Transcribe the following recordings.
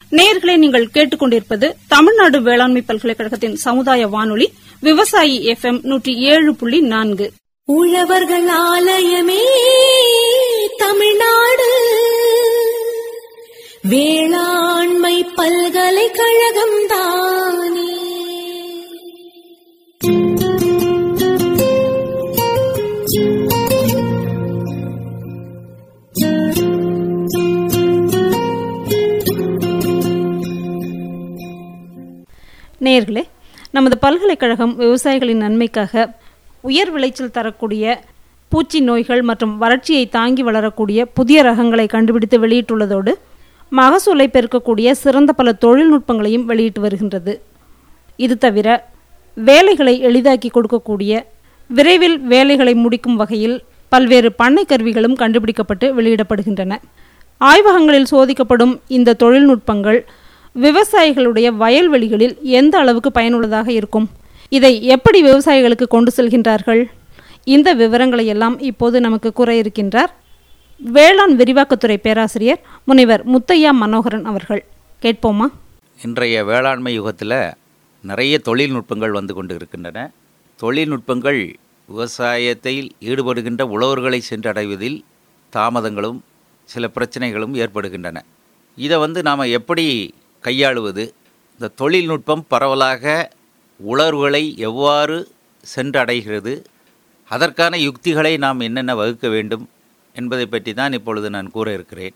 நேயர்களே நீங்கள் கேட்டுக்கொண்டிருப்பது தமிழ்நாடு வேளாண்மை பல்கலைக்கழகத்தின் சமுதாய வானொலி விவசாயி எஃப் எம் நூற்றி ஏழு புள்ளி நான்கு உழவர்கள் ஆலயமே தமிழ்நாடு வேளாண்மை பல்கலைக்கழகம் தானே நேயர்களே நமது பல்கலைக்கழகம் விவசாயிகளின் நன்மைக்காக உயர் விளைச்சல் தரக்கூடிய பூச்சி நோய்கள் மற்றும் வறட்சியை தாங்கி வளரக்கூடிய புதிய ரகங்களை கண்டுபிடித்து வெளியிட்டுள்ளதோடு மகசூலை பெருக்கக்கூடிய சிறந்த பல தொழில்நுட்பங்களையும் வெளியிட்டு வருகின்றது இது தவிர வேலைகளை எளிதாக்கி கொடுக்கக்கூடிய விரைவில் வேலைகளை முடிக்கும் வகையில் பல்வேறு பண்ணை கருவிகளும் கண்டுபிடிக்கப்பட்டு வெளியிடப்படுகின்றன ஆய்வகங்களில் சோதிக்கப்படும் இந்த தொழில்நுட்பங்கள் விவசாயிகளுடைய வயல்வெளிகளில் எந்த அளவுக்கு பயனுள்ளதாக இருக்கும் இதை எப்படி விவசாயிகளுக்கு கொண்டு செல்கின்றார்கள் இந்த விவரங்களை எல்லாம் இப்போது நமக்கு கூற இருக்கின்றார் வேளாண் விரிவாக்கத்துறை பேராசிரியர் முனைவர் முத்தையா மனோகரன் அவர்கள் கேட்போமா இன்றைய வேளாண்மை யுகத்தில் நிறைய தொழில்நுட்பங்கள் வந்து கொண்டு இருக்கின்றன தொழில்நுட்பங்கள் விவசாயத்தில் ஈடுபடுகின்ற உழவர்களை சென்றடைவதில் தாமதங்களும் சில பிரச்சனைகளும் ஏற்படுகின்றன இதை வந்து நாம் எப்படி கையாளுவது இந்த தொழில்நுட்பம் பரவலாக உழவர்களை எவ்வாறு சென்றடைகிறது அதற்கான யுக்திகளை நாம் என்னென்ன வகுக்க வேண்டும் என்பதை பற்றி தான் இப்பொழுது நான் கூற இருக்கிறேன்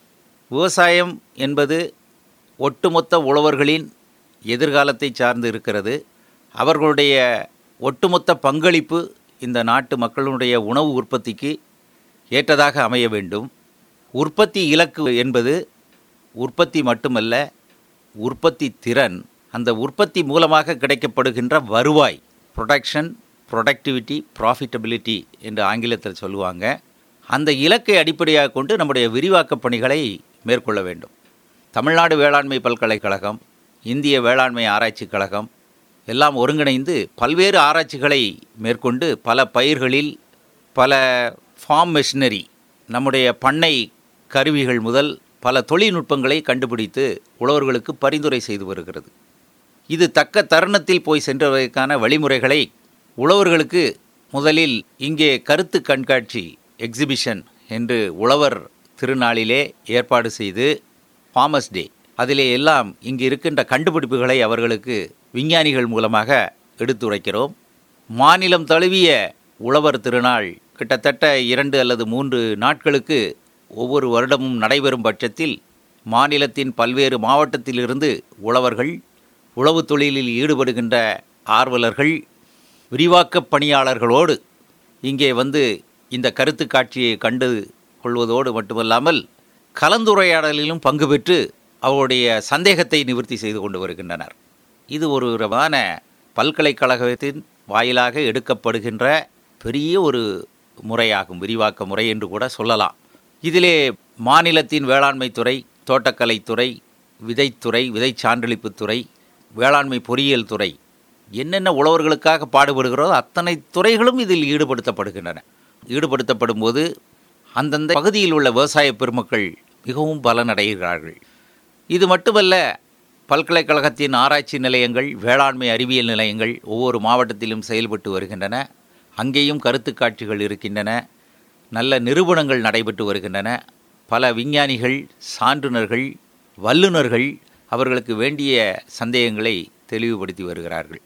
விவசாயம் என்பது ஒட்டுமொத்த உழவர்களின் எதிர்காலத்தை சார்ந்து இருக்கிறது அவர்களுடைய ஒட்டுமொத்த பங்களிப்பு இந்த நாட்டு மக்களுடைய உணவு உற்பத்திக்கு ஏற்றதாக அமைய வேண்டும் உற்பத்தி இலக்கு என்பது உற்பத்தி மட்டுமல்ல உற்பத்தி திறன் அந்த உற்பத்தி மூலமாக கிடைக்கப்படுகின்ற வருவாய் ப்ரொடக்ஷன் ப்ரொடக்டிவிட்டி ப்ராஃபிட்டபிலிட்டி என்று ஆங்கிலத்தில் சொல்லுவாங்க அந்த இலக்கை அடிப்படையாக கொண்டு நம்முடைய விரிவாக்கப் பணிகளை மேற்கொள்ள வேண்டும் தமிழ்நாடு வேளாண்மை பல்கலைக்கழகம் இந்திய வேளாண்மை ஆராய்ச்சிக் கழகம் எல்லாம் ஒருங்கிணைந்து பல்வேறு ஆராய்ச்சிகளை மேற்கொண்டு பல பயிர்களில் பல ஃபார்ம் மெஷினரி நம்முடைய பண்ணை கருவிகள் முதல் பல தொழில்நுட்பங்களை கண்டுபிடித்து உழவர்களுக்கு பரிந்துரை செய்து வருகிறது இது தக்க தருணத்தில் போய் சென்றதற்கான வழிமுறைகளை உழவர்களுக்கு முதலில் இங்கே கருத்து கண்காட்சி எக்ஸிபிஷன் என்று உழவர் திருநாளிலே ஏற்பாடு செய்து ஃபார்மஸ் டே அதிலே எல்லாம் இங்கு இருக்கின்ற கண்டுபிடிப்புகளை அவர்களுக்கு விஞ்ஞானிகள் மூலமாக எடுத்துரைக்கிறோம் மாநிலம் தழுவிய உழவர் திருநாள் கிட்டத்தட்ட இரண்டு அல்லது மூன்று நாட்களுக்கு ஒவ்வொரு வருடமும் நடைபெறும் பட்சத்தில் மாநிலத்தின் பல்வேறு மாவட்டத்திலிருந்து உழவர்கள் உழவு தொழிலில் ஈடுபடுகின்ற ஆர்வலர்கள் விரிவாக்கப் பணியாளர்களோடு இங்கே வந்து இந்த கருத்து காட்சியை கண்டு கொள்வதோடு மட்டுமல்லாமல் கலந்துரையாடலிலும் பங்கு பெற்று அவருடைய சந்தேகத்தை நிவர்த்தி செய்து கொண்டு வருகின்றனர் இது ஒரு விதமான பல்கலைக்கழகத்தின் வாயிலாக எடுக்கப்படுகின்ற பெரிய ஒரு முறையாகும் விரிவாக்க முறை என்று கூட சொல்லலாம் இதிலே மாநிலத்தின் வேளாண்மை துறை தோட்டக்கலைத்துறை விதைத்துறை விதை சான்றளிப்புத்துறை வேளாண்மை பொறியியல் துறை என்னென்ன உழவர்களுக்காக பாடுபடுகிறதோ அத்தனை துறைகளும் இதில் ஈடுபடுத்தப்படுகின்றன ஈடுபடுத்தப்படும் போது அந்தந்த பகுதியில் உள்ள விவசாய பெருமக்கள் மிகவும் பலனடைகிறார்கள் இது மட்டுமல்ல பல்கலைக்கழகத்தின் ஆராய்ச்சி நிலையங்கள் வேளாண்மை அறிவியல் நிலையங்கள் ஒவ்வொரு மாவட்டத்திலும் செயல்பட்டு வருகின்றன அங்கேயும் கருத்து காட்சிகள் இருக்கின்றன நல்ல நிரூபணங்கள் நடைபெற்று வருகின்றன பல விஞ்ஞானிகள் சான்றுணர்கள் வல்லுநர்கள் அவர்களுக்கு வேண்டிய சந்தேகங்களை தெளிவுபடுத்தி வருகிறார்கள்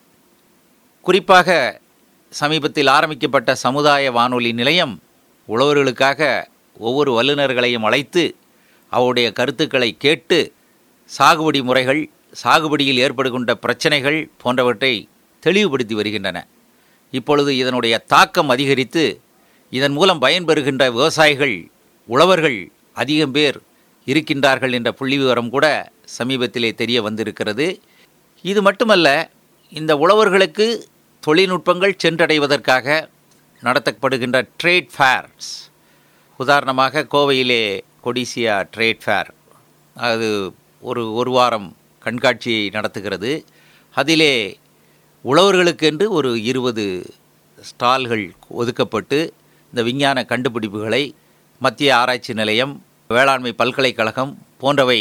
குறிப்பாக சமீபத்தில் ஆரம்பிக்கப்பட்ட சமுதாய வானொலி நிலையம் உழவர்களுக்காக ஒவ்வொரு வல்லுநர்களையும் அழைத்து அவருடைய கருத்துக்களை கேட்டு சாகுபடி முறைகள் சாகுபடியில் ஏற்படுகின்ற பிரச்சனைகள் போன்றவற்றை தெளிவுபடுத்தி வருகின்றன இப்பொழுது இதனுடைய தாக்கம் அதிகரித்து இதன் மூலம் பயன்பெறுகின்ற விவசாயிகள் உழவர்கள் அதிகம் பேர் இருக்கின்றார்கள் என்ற புள்ளி விவரம் கூட சமீபத்திலே தெரிய வந்திருக்கிறது இது மட்டுமல்ல இந்த உழவர்களுக்கு தொழில்நுட்பங்கள் சென்றடைவதற்காக நடத்தப்படுகின்ற ட்ரேட் ஃபேர்ஸ் உதாரணமாக கோவையிலே கொடிசியா ட்ரேட் ஃபேர் அது ஒரு ஒரு வாரம் கண்காட்சியை நடத்துகிறது அதிலே உழவர்களுக்கென்று ஒரு இருபது ஸ்டால்கள் ஒதுக்கப்பட்டு இந்த விஞ்ஞான கண்டுபிடிப்புகளை மத்திய ஆராய்ச்சி நிலையம் வேளாண்மை பல்கலைக்கழகம் போன்றவை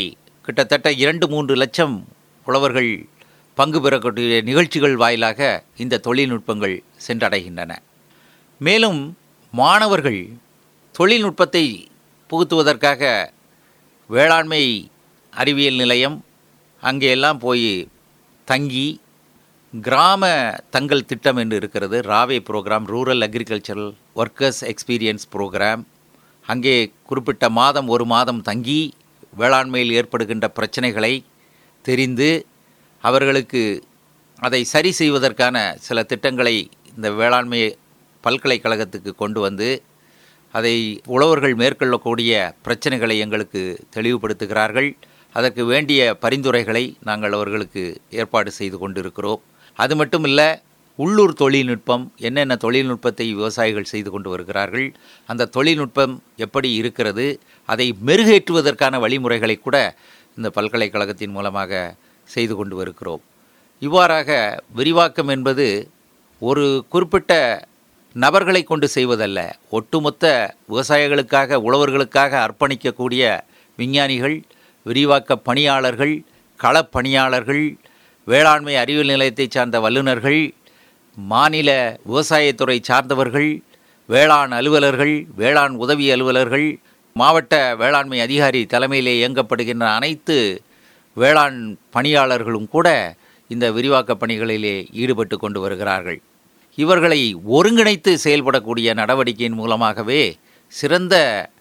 கிட்டத்தட்ட இரண்டு மூன்று லட்சம் உழவர்கள் பங்கு பெறக்கூடிய நிகழ்ச்சிகள் வாயிலாக இந்த தொழில்நுட்பங்கள் சென்றடைகின்றன மேலும் மாணவர்கள் தொழில்நுட்பத்தை புகுத்துவதற்காக வேளாண்மை அறிவியல் நிலையம் அங்கெல்லாம் போய் தங்கி கிராம தங்கள் திட்டம் என்று இருக்கிறது ராவே programme rural agricultural workers experience programme அங்கே குறிப்பிட்ட மாதம் ஒரு மாதம் தங்கி வேளாண்மையில் ஏற்படுகின்ற பிரச்சனைகளை தெரிந்து அவர்களுக்கு அதை சரி செய்வதற்கான சில திட்டங்களை இந்த வேளாண்மை பல்கலைக்கழகத்துக்கு கொண்டு வந்து அதை உழவர்கள் மேற்கொள்ளக்கூடிய பிரச்சனைகளை எங்களுக்கு தெளிவுபடுத்துகிறார்கள் அதற்கு வேண்டிய பரிந்துரைகளை நாங்கள் அவர்களுக்கு ஏற்பாடு செய்து கொண்டிருக்கிறோம் அது மட்டும் இல்லை உள்ளூர் தொழில்நுட்பம் என்னென்ன தொழில்நுட்பத்தை விவசாயிகள் செய்து கொண்டு வருகிறார்கள் அந்த தொழில்நுட்பம் எப்படி இருக்கிறது அதை மெருகேற்றுவதற்கான வழிமுறைகளை கூட இந்த பல்கலைக்கழகத்தின் மூலமாக செய்து கொண்டு வருகிறோம் இவ்வாறாக விரிவாக்கம் என்பது ஒரு குறிப்பிட்ட நபர்களை கொண்டு செய்வதல்ல ஒட்டுமொத்த விவசாயிகளுக்காக உழவர்களுக்காக அர்ப்பணிக்கக்கூடிய விஞ்ஞானிகள் விரிவாக்க பணியாளர்கள் களப்பணியாளர்கள் வேளாண்மை அறிவியல் நிலையத்தை சார்ந்த வல்லுநர்கள் மாநில விவசாயத்துறை சார்ந்தவர்கள் வேளாண் அலுவலர்கள் வேளாண் உதவி அலுவலர்கள் மாவட்ட வேளாண்மை அதிகாரி தலைமையிலே இயங்கப்படுகின்ற அனைத்து வேளாண் பணியாளர்களும் கூட இந்த விரிவாக்க பணிகளிலே ஈடுபட்டு கொண்டு வருகிறார்கள் இவர்களை ஒருங்கிணைத்து செயல்படக்கூடிய நடவடிக்கையின் மூலமாகவே சிறந்த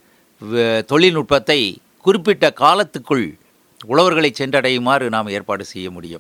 வ- தொழில்நுட்பத்தை குறிப்பிட்ட காலத்துக்குள் உழவர்களை சென்றடையுமாறு நாம் ஏற்பாடு செய்ய முடியும்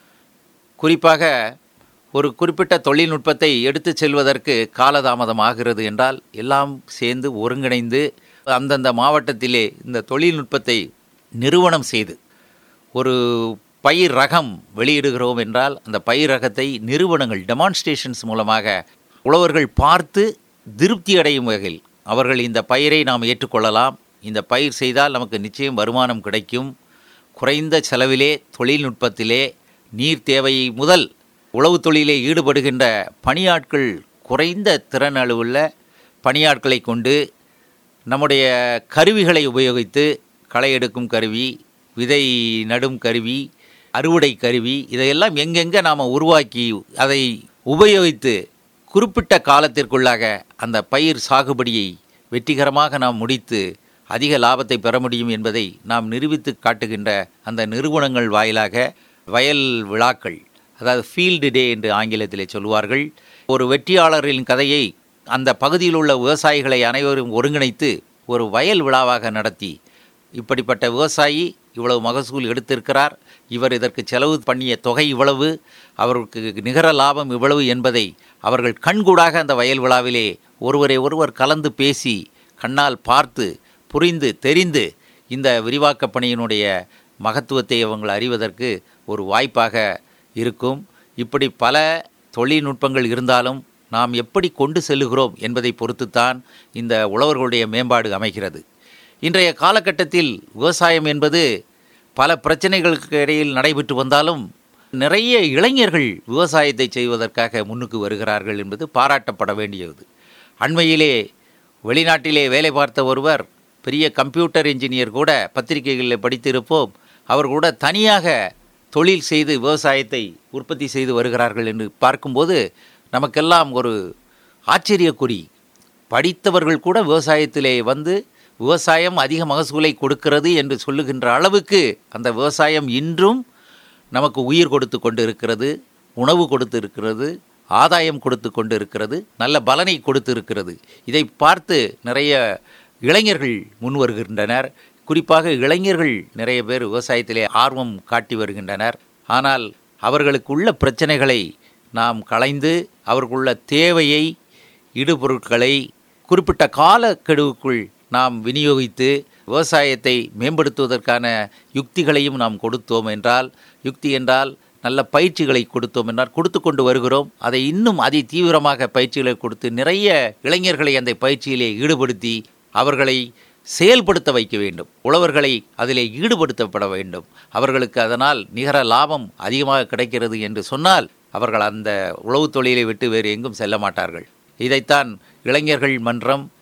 குறிப்பாக ஒரு குறிப்பிட்ட தொழில்நுட்பத்தை எடுத்துச் செல்வதற்கு காலதாமதம் ஆகிறது என்றால் எல்லாம் சேர்ந்து ஒருங்கிணைந்து அந்தந்த மாவட்டத்திலே இந்த தொழில்நுட்பத்தை நிறுவனம் செய்து ஒரு பயிர் ரகம் வெளியிடுகிறோம் என்றால் அந்த பயிர் ரகத்தை நிறுவனங்கள் டெமான்ஸ்ட்ரேஷன்ஸ் மூலமாக உழவர்கள் பார்த்து திருப்தி அடையும் வகையில் அவர்கள் இந்த பயிரை நாம் ஏற்றுக்கொள்ளலாம் இந்த பயிர் செய்தால் நமக்கு நிச்சயம் வருமானம் கிடைக்கும் குறைந்த செலவிலே தொழில்நுட்பத்திலே நீர் தேவை முதல் உழவு தொழிலே ஈடுபடுகின்ற பணியாட்கள் குறைந்த திறன் அளவுள்ள பணியாட்களை கொண்டு நம்முடைய கருவிகளை உபயோகித்து களை எடுக்கும் கருவி விதை நடும் கருவி அறுவடை கருவி இதையெல்லாம் எங்கெங்கே நாம் உருவாக்கி அதை உபயோகித்து குறிப்பிட்ட காலத்திற்குள்ளாக அந்த பயிர் சாகுபடியை வெற்றிகரமாக நாம் முடித்து அதிக லாபத்தை பெற முடியும் என்பதை நாம் நிரூபித்து காட்டுகின்ற அந்த நிறுவனங்கள் வாயிலாக வயல் விழாக்கள் அதாவது ஃபீல்டு டே என்று ஆங்கிலத்திலே சொல்வார்கள் ஒரு வெற்றியாளரின் கதையை அந்த பகுதியில் உள்ள விவசாயிகளை அனைவரும் ஒருங்கிணைத்து ஒரு வயல் விழாவாக நடத்தி இப்படிப்பட்ட விவசாயி இவ்வளவு மகசூல் எடுத்திருக்கிறார் இவர் இதற்கு செலவு பண்ணிய தொகை இவ்வளவு அவருக்கு நிகர லாபம் இவ்வளவு என்பதை அவர்கள் கண்கூடாக அந்த வயல் விழாவிலே ஒருவரை ஒருவர் கலந்து பேசி கண்ணால் பார்த்து புரிந்து தெரிந்து இந்த விரிவாக்க பணியினுடைய மகத்துவத்தை அவங்கள் அறிவதற்கு ஒரு வாய்ப்பாக இருக்கும் இப்படி பல தொழில்நுட்பங்கள் இருந்தாலும் நாம் எப்படி கொண்டு செல்லுகிறோம் என்பதை பொறுத்துத்தான் இந்த உழவர்களுடைய மேம்பாடு அமைகிறது இன்றைய காலகட்டத்தில் விவசாயம் என்பது பல பிரச்சனைகளுக்கு இடையில் நடைபெற்று வந்தாலும் நிறைய இளைஞர்கள் விவசாயத்தை செய்வதற்காக முன்னுக்கு வருகிறார்கள் என்பது பாராட்டப்பட வேண்டியது அண்மையிலே வெளிநாட்டிலே வேலை பார்த்த ஒருவர் பெரிய கம்ப்யூட்டர் இன்ஜினியர் கூட பத்திரிகைகளில் படித்திருப்போம் அவர் கூட தனியாக தொழில் செய்து விவசாயத்தை உற்பத்தி செய்து வருகிறார்கள் என்று பார்க்கும்போது நமக்கெல்லாம் ஒரு ஆச்சரியக்குறி படித்தவர்கள் கூட விவசாயத்திலே வந்து விவசாயம் அதிக மகசூலை கொடுக்கிறது என்று சொல்லுகின்ற அளவுக்கு அந்த விவசாயம் இன்றும் நமக்கு உயிர் கொடுத்து கொண்டு இருக்கிறது உணவு கொடுத்து இருக்கிறது ஆதாயம் கொடுத்து கொண்டு இருக்கிறது நல்ல பலனை கொடுத்து இருக்கிறது இதை பார்த்து நிறைய இளைஞர்கள் முன் வருகின்றனர் குறிப்பாக இளைஞர்கள் நிறைய பேர் விவசாயத்திலே ஆர்வம் காட்டி வருகின்றனர் ஆனால் அவர்களுக்குள்ள பிரச்சனைகளை நாம் களைந்து அவர்களுக்குள்ள தேவையை இடுபொருட்களை குறிப்பிட்ட காலக்கெடுவுக்குள் நாம் விநியோகித்து விவசாயத்தை மேம்படுத்துவதற்கான யுக்திகளையும் நாம் கொடுத்தோம் என்றால் யுக்தி என்றால் நல்ல பயிற்சிகளை கொடுத்தோம் என்றால் கொடுத்து கொண்டு வருகிறோம் அதை இன்னும் அதி தீவிரமாக பயிற்சிகளை கொடுத்து நிறைய இளைஞர்களை அந்த பயிற்சியிலே ஈடுபடுத்தி அவர்களை செயல்படுத்த வைக்க வேண்டும் உழவர்களை அதிலே ஈடுபடுத்தப்பட வேண்டும் அவர்களுக்கு அதனால் நிகர லாபம் அதிகமாக கிடைக்கிறது என்று சொன்னால் அவர்கள் அந்த உழவு தொழிலை விட்டு வேறு எங்கும் செல்ல மாட்டார்கள் இதைத்தான் இளைஞர்கள் மன்றம்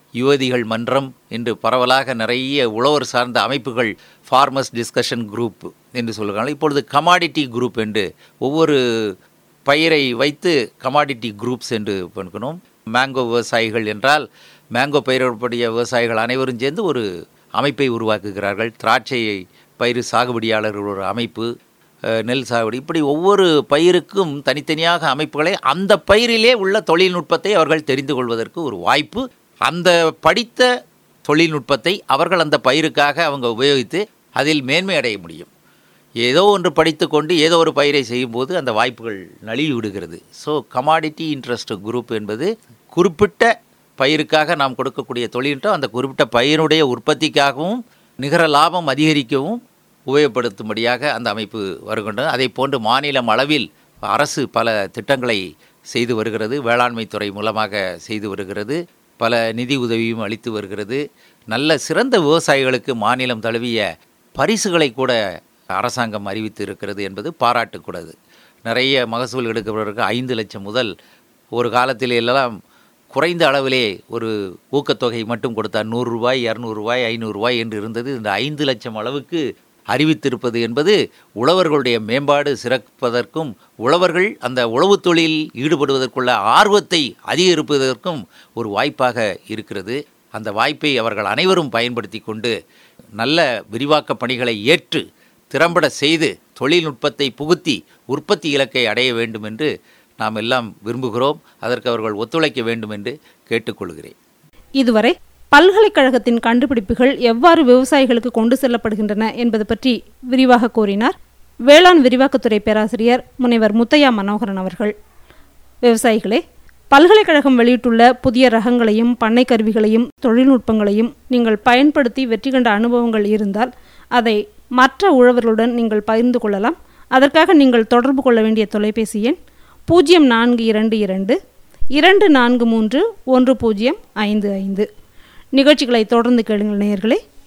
யுவதிகள் மன்றம் என்று பரவலாக நிறைய உழவர் சார்ந்த அமைப்புகள் ஃபார்மர்ஸ் டிஸ்கஷன் குரூப் என்று சொல்லுகிறாங்க இப்பொழுது கமாடிட்டி குரூப் என்று ஒவ்வொரு பயிரை வைத்து கமாடிட்டி குரூப்ஸ் என்று பார்க்கணும் மேங்கோ விவசாயிகள் என்றால் மேங்கோ பயிரிடக்கூடிய விவசாயிகள் அனைவரும் சேர்ந்து ஒரு அமைப்பை உருவாக்குகிறார்கள் திராட்சையை பயிர் சாகுபடியாளர்கள் ஒரு அமைப்பு அஹ், நெல் சாகுபடி இப்படி ஒவ்வொரு பயிருக்கும் தனித்தனியாக அமைப்புகளை அந்த பயிரிலே உள்ள தொழில்நுட்பத்தை அவர்கள் தெரிந்து கொள்வதற்கு ஒரு வாய்ப்பு அந்த படித்த தொழில்நுட்பத்தை அவர்கள் அந்த பயிருக்காக அவங்க உபயோகித்து அதில் மேன்மை அடைய முடியும் ஏதோ ஒன்று படித்துக்கொண்டு ஏதோ ஒரு பயிரை செய்யும்போது அந்த வாய்ப்புகள் நழுவி விடுகிறது ஸோ கமாடிட்டி இன்ட்ரெஸ்ட் குரூப் என்பது குறிப்பிட்ட பயிருக்காக நாம் கொடுக்கக்கூடிய தொழில்நுட்பம் அந்த குறிப்பிட்ட பயிருடைய உற்பத்திக்காகவும் நிகர லாபம் அதிகரிக்கவும் உபயோகப்படுத்தும்படியாக அந்த அமைப்பு வருகின்றது அதை போன்று மாநிலம் அளவில் அரசு பல திட்டங்களை செய்து வருகிறது வேளாண்மை துறை மூலமாக செய்து வருகிறது பல நிதி உதவியும் அளித்து வருகிறது நல்ல சிறந்த விவசாயிகளுக்கு மாநிலம் தழுவிய பரிசுகளை கூட அரசாங்கம் அறிவித்து இருக்கிறது என்பது பாராட்டுக்கூடாது நிறைய மகசூல் எடுக்கிறவருக்கு ஐந்து லட்சம் முதல் ஒரு காலத்தில் எல்லாம் குறைந்த அளவிலே ஒரு ஊக்கத்தொகை மட்டும் கொடுத்தார் நூறு ரூபாய் இரநூறுபாய் ஐநூறுரூவாய் என்று இருந்தது இந்த ஐந்து லட்சம் அளவுக்கு அறிவித்திருப்பது என்பது உழவர்களுடைய மேம்பாடு சிறப்பதற்கும் உழவர்கள் அந்த உழவுத் தொழிலில் ஈடுபடுவதற்குள்ள ஆர்வத்தை அதிகரிப்பதற்கும் ஒரு வாய்ப்பாக இருக்கிறது அந்த வாய்ப்பை அவர்கள் அனைவரும் பயன்படுத்தி கொண்டு நல்ல விரிவாக்க பணிகளை ஏற்று திறம்பட செய்து தொழில்நுட்பத்தை புகுத்தி உற்பத்தி இலக்கை அடைய வேண்டும் என்று நாம் எல்லாம் விரும்புகிறோம் அதற்கு அவர்கள் ஒத்துழைக்க வேண்டும் என்று கேட்டுக்கொள்கிறேன் இதுவரை பல்கலைக்கழகத்தின் கண்டுபிடிப்புகள் எவ்வாறு விவசாயிகளுக்கு கொண்டு செல்லப்படுகின்றன என்பது பற்றி விரிவாக கூறினார் வேளாண் விரிவாக்கத்துறை பேராசிரியர் முனைவர் முத்தையா மனோகரன் அவர்கள் விவசாயிகளே பல்கலைக்கழகம் வெளியிட்டுள்ள புதிய ரகங்களையும் பண்ணை கருவிகளையும் தொழில்நுட்பங்களையும் நீங்கள் பயன்படுத்தி வெற்றி கண்ட அனுபவங்கள் இருந்தால் அதை மற்ற உழவர்களுடன் நீங்கள் பகிர்ந்து கொள்ளலாம் அதற்காக நீங்கள் தொடர்பு கொள்ள வேண்டிய தொலைபேசி எண் பூஜ்ஜியம் நான்கு இரண்டு இரண்டு இரண்டு நான்கு மூன்று ஒன்று பூஜ்ஜியம் ஐந்து ஐந்து நிகழ்ச்சிகளை தொடர்ந்து கேளுங்கள் நேயர்களே